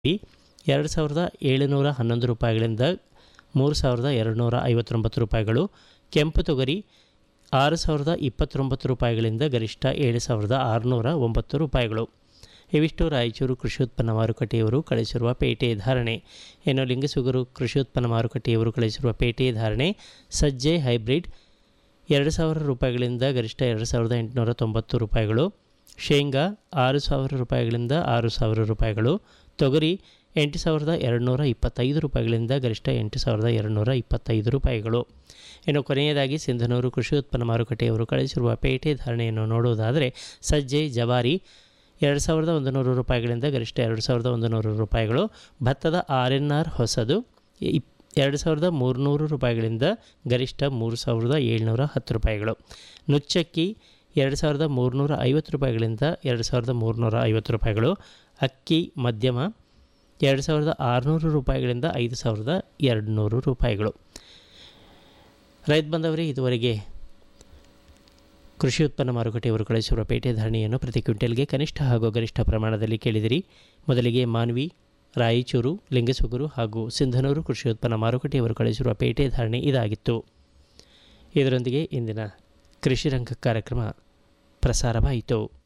ಎರಡು ಸಾವಿರದ ಏಳುನೂರ ಹನ್ನೊಂದು ರೂಪಾಯಿಗಳಿಂದ ಮೂರು ಸಾವಿರದ ಎರಡುನೂರ ಐವತ್ತೊಂಬತ್ತು ರೂಪಾಯಿಗಳು ಕೆಂಪು ತೊಗರಿ ಆರು ಸಾವಿರದ ಇಪ್ಪತ್ತೊಂಬತ್ತು ರೂಪಾಯಿಗಳಿಂದ ಗರಿಷ್ಠ ಏಳು ಸಾವಿರದ ಆರುನೂರ ಒಂಬತ್ತು ರೂಪಾಯಿಗಳು ಇವಿಷ್ಟು ರಾಯಚೂರು ಕೃಷಿ ಉತ್ಪನ್ನ ಮಾರುಕಟ್ಟೆಯವರು ಕಳಿಸಿರುವ ಪೇಟೆ ಧಾರಣೆ ಇನ್ನು ಲಿಂಗಸುಗರು ಕೃಷಿ ಉತ್ಪನ್ನ ಮಾರುಕಟ್ಟೆಯವರು ಕಳಿಸಿರುವ ಪೇಟೆ ಧಾರಣೆ ಸಜ್ಜೆ ಹೈಬ್ರಿಡ್ ಎರಡು ಸಾವಿರ ರೂಪಾಯಿಗಳಿಂದ ಗರಿಷ್ಠ ಎರಡು ಸಾವಿರದ ಎಂಟುನೂರ ತೊಂಬತ್ತು ರೂಪಾಯಿಗಳು ಶೇಂಗಾ ಆರು ಸಾವಿರ ರೂಪಾಯಿಗಳಿಂದ ಆರು ಸಾವಿರ ರೂಪಾಯಿಗಳು ತೊಗರಿ ಎಂಟು ಸಾವಿರದ ಎರಡುನೂರ ಇಪ್ಪತ್ತೈದು ರೂಪಾಯಿಗಳಿಂದ ಗರಿಷ್ಠ ಎಂಟು ಸಾವಿರದ ಎರಡುನೂರ ಇಪ್ಪತ್ತೈದು ರೂಪಾಯಿಗಳು ಇನ್ನು ಕೊನೆಯದಾಗಿ ಸಿಂಧನೂರು ಕೃಷಿ ಉತ್ಪನ್ನ ಮಾರುಕಟ್ಟೆಯವರು ಕಳಿಸಿರುವ ಪೇಟೆ ಧಾರಣೆಯನ್ನು ನೋಡುವುದಾದರೆ ಸಜ್ಜೆ ಜವಾರಿ ಎರಡು ಸಾವಿರದ ಒಂದು ನೂರು ರೂಪಾಯಿಗಳಿಂದ ಗರಿಷ್ಠ ಎರಡು ಸಾವಿರದ ಒಂದು ನೂರು ರೂಪಾಯಿಗಳು ಭತ್ತದ ಆರ್ ಎನ್ ಆರ್ ಹೊಸದು ಇಪ್ ಎರಡು ಸಾವಿರದ ಮೂರುನೂರು ರೂಪಾಯಿಗಳಿಂದ ಗರಿಷ್ಠ ಮೂರು ಸಾವಿರದ ಏಳ್ನೂರ ಹತ್ತು ರೂಪಾಯಿಗಳು ನುಚ್ಚಕ್ಕಿ ಎರಡು ಸಾವಿರದ ಮೂರುನೂರ ಐವತ್ತು ರೂಪಾಯಿಗಳಿಂದ ಎರಡು ಸಾವಿರದ ಮೂರುನೂರ ಐವತ್ತು ರೂಪಾಯಿಗಳು ಅಕ್ಕಿ ಮಧ್ಯಮ ಎರಡು ಸಾವಿರದ ಆರುನೂರು ರೂಪಾಯಿಗಳಿಂದ ಐದು ಸಾವಿರದ ಎರಡು ನೂರು ರೂಪಾಯಿಗಳು ರೈತ ಬಂದವರೇ ಇದುವರೆಗೆ ಕೃಷಿ ಉತ್ಪನ್ನ ಮಾರುಕಟ್ಟೆಯವರು ಕಳಿಸಿರುವ ಪೇಟೆ ಧಾರಣೆಯನ್ನು ಪ್ರತಿ ಕ್ವಿಂಟಲ್ಗೆ ಕನಿಷ್ಠ ಹಾಗೂ ಗರಿಷ್ಠ ಪ್ರಮಾಣದಲ್ಲಿ ಕೇಳಿದಿರಿ ಮೊದಲಿಗೆ ಮಾನ್ವಿ ರಾಯಚೂರು ಲಿಂಗಸುಗೂರು ಹಾಗೂ ಸಿಂಧನೂರು ಕೃಷಿ ಉತ್ಪನ್ನ ಮಾರುಕಟ್ಟೆಯವರು ಕಳಿಸಿರುವ ಪೇಟೆ ಧಾರಣೆ ಇದಾಗಿತ್ತು ಇದರೊಂದಿಗೆ ಇಂದಿನ ಕೃಷಿ ರಂಗ ಕಾರ್ಯಕ್ರಮ ಪ್ರಸಾರವಾಯಿತು